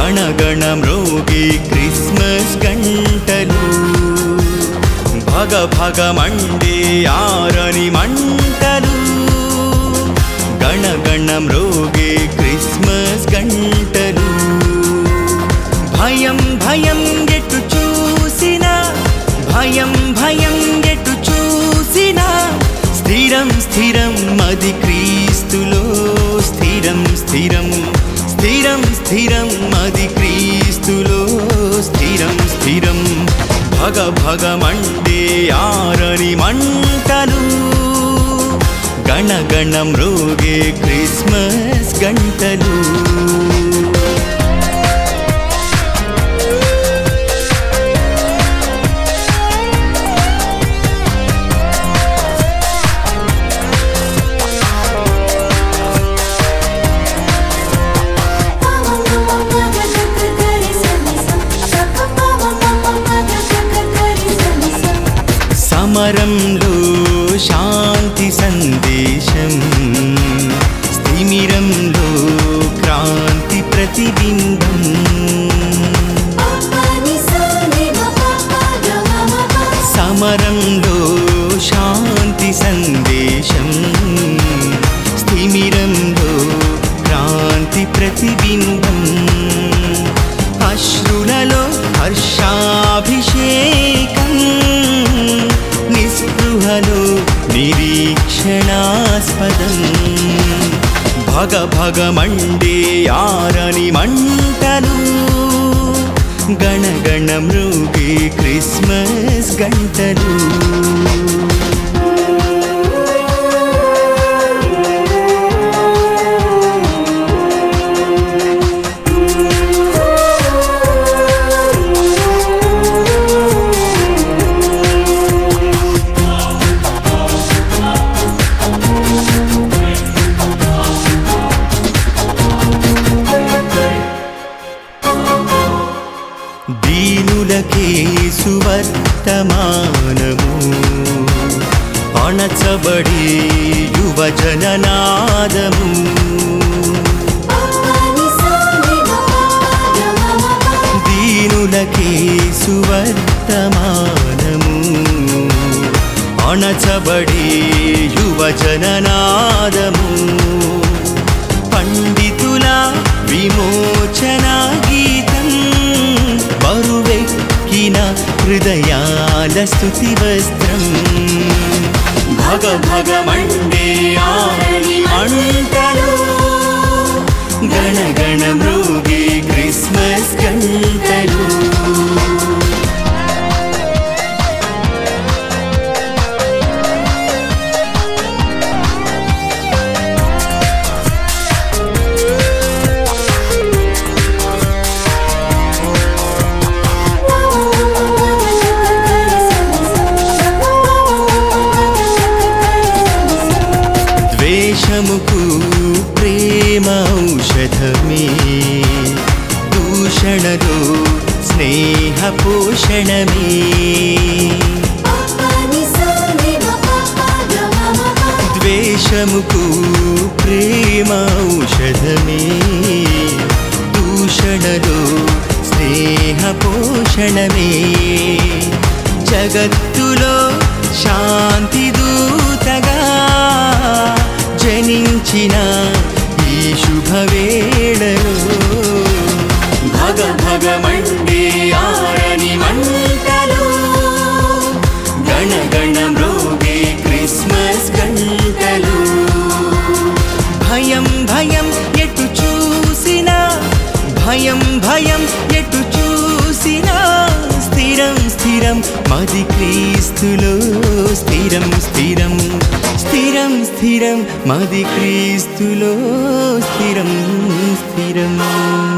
గణగణ మ్రోగి క్రిస్మస్ గంటలు భగ భగ మండే ఆరని మంటలు గణగణ మ్రోగే క్రిస్మస్ గంటలు భయం భయం ఎటు చూసినా భయం భయం ఎటు చూసినా స్థిరం స్థిరం మది క్రీస్తులో స్థిరం స్థిరం స్థిరం స్థిరం మది క్రీస్తులో స్థిరం స్థిరం భగ భగ మండే ఆరని మంటలు గణ గణ మ్రోగే క్రిస్మస్ గంటలు సమరంలో శాంతి సందేశం స్థిమిరంలో క్రాంతి ప్రతిబింబం సమరంలో శాంతి సందేశం స్థిమిరంలో క్రాంతి ప్రతిబింబం అశ్రులలో హర్షాభిషేకం నిస్పృహలో నిరీక్షణాస్పదం భగ భగ మండే ఆరని మంటలు గణ గణ మృగే క్రిస్మస్ గంటలు దీనులకే సువర్తమానము అణచబడి యువజననాదము దీనులకే సువర్తమానము అణచబడి యువజననాదము పండితుల విమోచన గీతం బరువెక్కిన హృదయాల స్థుతి వస్త్రం భగ భగ మండే ఆరని మంటలు గణ గణ మృగే క్రిస్మస్ గంటలు ద్వేషముకు ప్రేమ ఔషధమే దూషణలో స్నేహ పోషణమే ద్వేషముకు ప్రేమ ఔషధమే దూషణలో స్నేహ పోషణమే జగత్తులో శాంతి దూతగా జనించిన ఈ శుభవేళలో భగ భగ మండే ఆరని మంటలు గణ గణ మృగే క్రిస్మస్ గంటలు భయం భయం ఎటు చూసినా భయం భయం ఎటు చూసినా స్థిరం స్థిరం మది క్రీస్తులో స్థిరం స్థిరం స్థిరం స్థిరం మది క్రీస్తులో స్థిరం స్థిరం